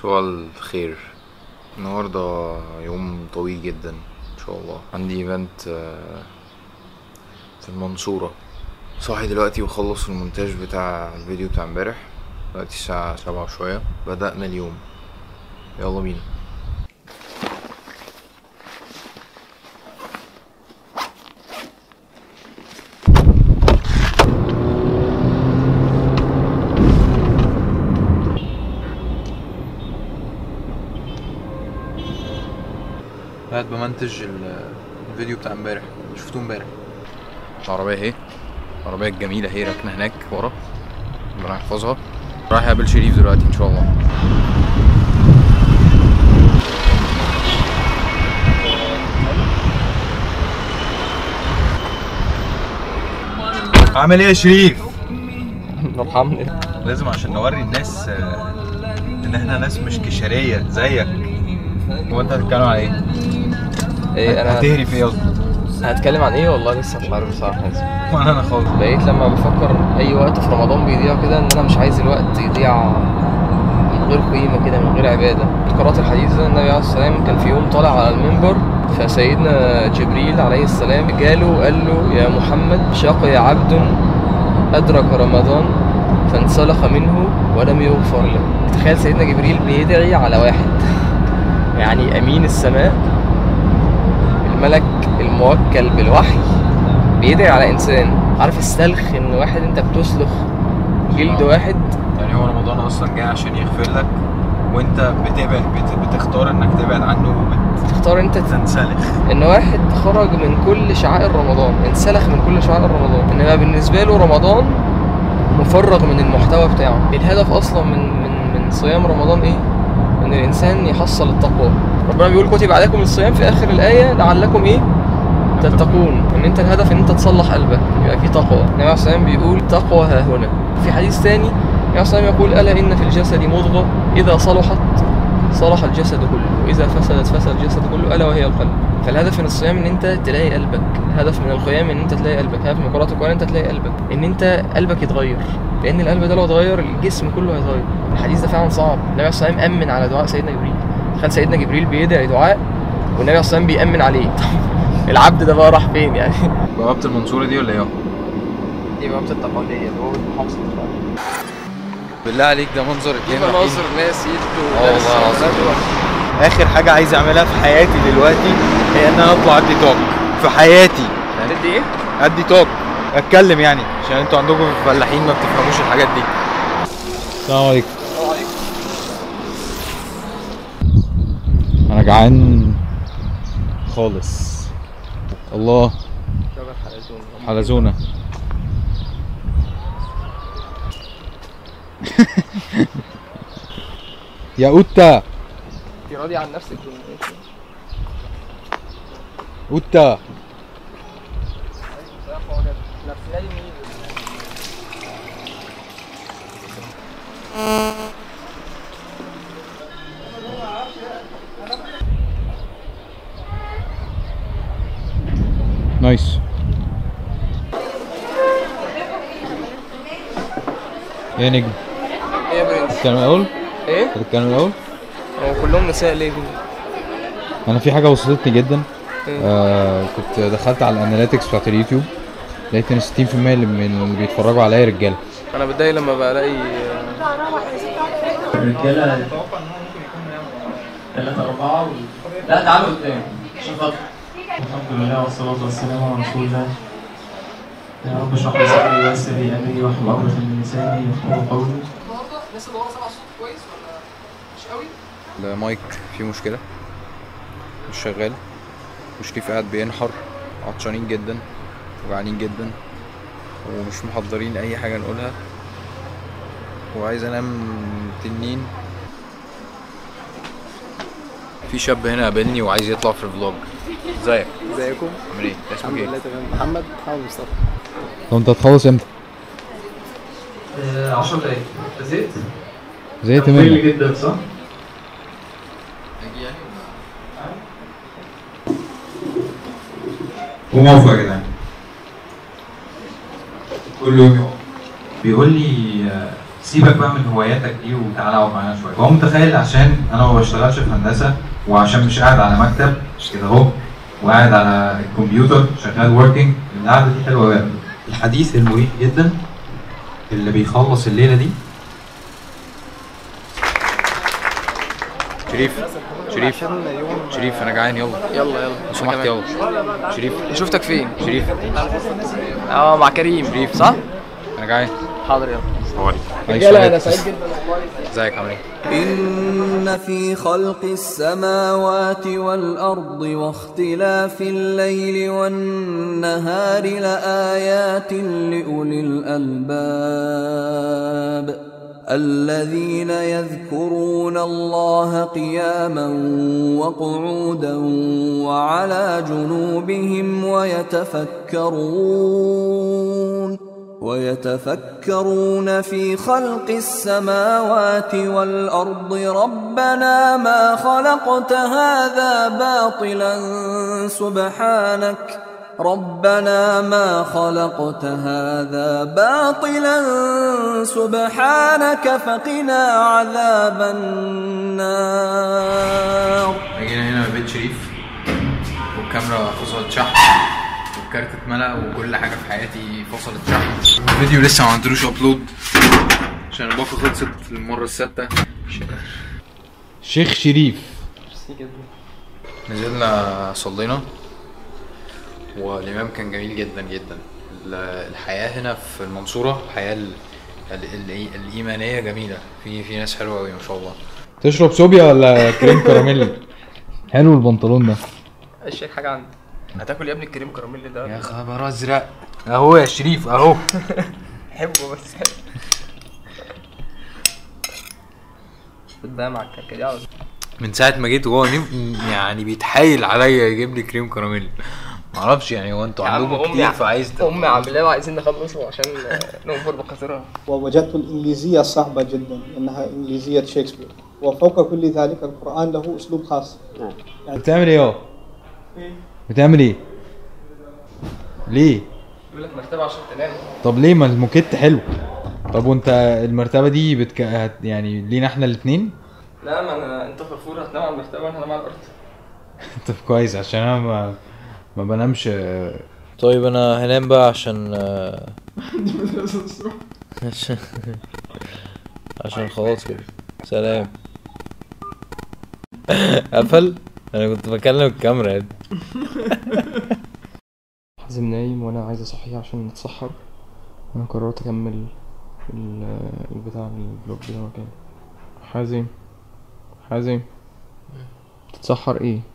صباح الخير النهاردة يوم طويل جدا ان شاء الله عندي ايفنت في المنصورة صاحي دلوقتي وخلص المونتاج بتاع الفيديو بتاع امبارح دلوقتي الساعة سبعة وشوية بدأنا اليوم يلا بينا قاعد بمنتج ال- الفيديو بتاع امبارح شفتوه امبارح العربية اهي العربية الجميلة اهي راكنة هناك ورا ربنا يحفظها رايح اقابل شريف دلوقتي ان شاء الله عامل ايه يا شريف؟ ارحمني لازم عشان نوري الناس آه، ان احنا ناس مش كشرية زيك هو انت هتتكلم عن ايه؟ ايه انا هتهري في ايه قصدي؟ هتكلم عن ايه والله لسه مش عارف بصراحه لازم. وانا انا خالص بقيت لما بفكر اي وقت في رمضان بيضيع كده ان انا مش عايز الوقت يضيع من غير قيمه كده من غير عباده قرات الحديث ده النبي عليه الصلاه والسلام كان في يوم طالع على المنبر فسيدنا جبريل عليه السلام جاله وقال له يا محمد شقي عبد أدرك رمضان فانسلخ منه ولم يغفر له تخيل سيدنا جبريل بيدعي على واحد يعني أمين السماء الملك الموكل بالوحي بيدعي على إنسان عارف السلخ إن واحد أنت بتسلخ جلد واحد يعني هو رمضان اصلا جاي عشان يغفر لك وانت بتبعد بت- بتختار انك تبعد عنه تختار أنت وبتنسلخ ان واحد خرج من كل شعائر رمضان انسلخ من كل شعائر رمضان انما بالنسبه له رمضان مفرغ من المحتوى بتاعه الهدف اصلا من من من صيام رمضان ايه ان الانسان يحصل التقوى ربنا بيقول كتب عليكم الصيام في اخر الايه لعلكم ايه تتقون ان انت الهدف ان انت تصلح قلبك يبقى في تقوى النبي عليه الصلاه والسلام بيقول تقوى ها هنا في حديث ثاني النبي عليه الصلاه والسلام يقول الا ان في الجسد مضغه اذا صلحت صلح الجسد كله واذا فسدت فسد الجسد كله الا وهي القلب فالهدف من الصيام ان انت تلاقي قلبك الهدف من القيام ان انت تلاقي قلبك الهدف من قراءه القران ان انت تلاقي قلبك ان انت قلبك يتغير لان القلب ده لو اتغير الجسم كله هيتغير الحديث ده فعلا صعب النبي عليه الصلاه والسلام امن على دعاء سيدنا جبريل تخيل سيدنا جبريل بيدعي دعاء والنبي عليه الصلاه والسلام بيامن عليه العبد ده بقى راح فين يعني بوابة المنصورة دي ولا ايه؟ دي بقى التقليديه اللي هو المحافظه بالله عليك ده منظر اتنين دي رايحين. مناظر ناس يدوا اه والله العظيم. اخر حاجة عايز اعملها في حياتي دلوقتي هي ان انا اطلع ادي توك في حياتي تدي ايه؟ ادي توك اتكلم يعني عشان انتوا عندكم فلاحين ما بتفهموش الحاجات دي السلام عليكم انا جعان خالص الله شجر حلزون حلزونة يا اوتا انت راضي عن نفسك ولا ايه؟ اوتا نايس ايه يا نجم ايه يا برنس؟ الكلام الاول ايه؟ الكلام الاول هو كلهم نساء ليه كده؟ انا في حاجه وصلتني جدا إيه؟ آه كنت دخلت على الاناليتكس بتاعت اليوتيوب لقيت ان 60% اللي من اللي بيتفرجوا عليا رجاله انا بتضايق لما بلاقي الرجاله ثلاثة أربعة و... لا تعالوا قدام عشان خاطر الحمد لله والصلاة والسلام على رسول الله يا رب اشرح لي صدري ويسر لي أمري واحلل عقدة من لساني يفقهوا قولي الناس اللي ورا سامعه الصوت كويس ولا مش قوي؟ المايك فيه مشكلة مش شغال وشريف قاعد بينحر عطشانين جدا وجعانين جدا ومش محضرين أي حاجة نقولها وعايز أنام تنين في شاب هنا قابلني وعايز يطلع في الفلوج ازيك ازيكم عامل ايه اسمك الحمد ايه لله تمام محمد محمد مصطفى طب انت هتخلص امتى 10 دقايق زيت زهقت طويل منك جدا صح؟ وموفق يا جدعان كل يوم يوم بيقول لي آه، سيبك بقى من هواياتك دي وتعالى اقعد معانا شويه هو متخيل عشان انا ما بشتغلش في هندسه وعشان مش قاعد على مكتب كده اهو وقاعد على الكمبيوتر شغال وركينج القعده دي حلوه قوي الحديث المريح جدا اللي بيخلص الليله دي شريف شريف شريف انا جعان يلا يلا يلا لو سمحت يلا شريف شفتك فين؟ شريف اه مع كريم شريف. صح؟ انا جعان حاضر يلا معلش رجاله انا معلش. سعيد جدا والله ازيك عامل ايه؟ إن في خلق السماوات والأرض واختلاف الليل والنهار لآيات لأولي الألباب الذين يذكرون الله قياما وقعودا وعلى جنوبهم ويتفكرون ويتفكرون في خلق السماوات والأرض ربنا ما خلقت هذا باطلا سبحانك ربنا ما خلقت هذا باطلا سبحانك فقنا عذاب النار جينا هنا بيت شريف والكاميرا فصلت شحن والكارت اتملى وكل حاجه في حياتي فصلت شحن الفيديو لسه ما عملتلوش ابلود عشان الباقه خلصت المره السادسه شيخ شريف نزلنا صلينا والإمام كان جميل جدا جدا ال- الحياة هنا في المنصورة الحياة ال... ال... ال... الإيمانية جميلة في في ناس حلوة أوي ما شاء الله تشرب صوبيا ولا كريم كراميل حلو البنطلون ده اشيك حاجه عندي هتاكل يا ابني الكريم كراميل ده يا خبر أزرق أهو يا شريف أهو حبه بس ده مع الكركديه على طول. من ساعة ما جيت وهو نف- يعني بيتحايل عليا يجيب لي كريم كراميل معرفش يعني هو انتوا يا عم عندكم أمي كتير ع- فعايز ت- امي عاملاه وعايزين نخلصه عشان نوفر بخاطرها ووجدت الإنجليزية صعبة جدا إنها إنجليزية شكسبير وفوق كل ذلك القرآن له أسلوب خاص بتعمل ايه اهو بتعمل ايه ليه يقول لك مرتبه عشان تنام طب ليه ما الموكيت حلو طب وانت المرتبه دي بتك... هت- يعني لينا احنا الاثنين لا ما انا انت فرفور هتنام على المرتبه وانا هنام على الارض طب كويس عشان انا ما ما بنامش طيب انا هنام بقى عشان عشان عشان خلاص كده سلام قفل انا كنت بكلم الكاميرا يا ابني. حازم نايم وانا عايز اصحيه عشان نتسحر انا قررت اكمل ال- البتاع البلوج ده مكاني حازم حازم تتسحر ايه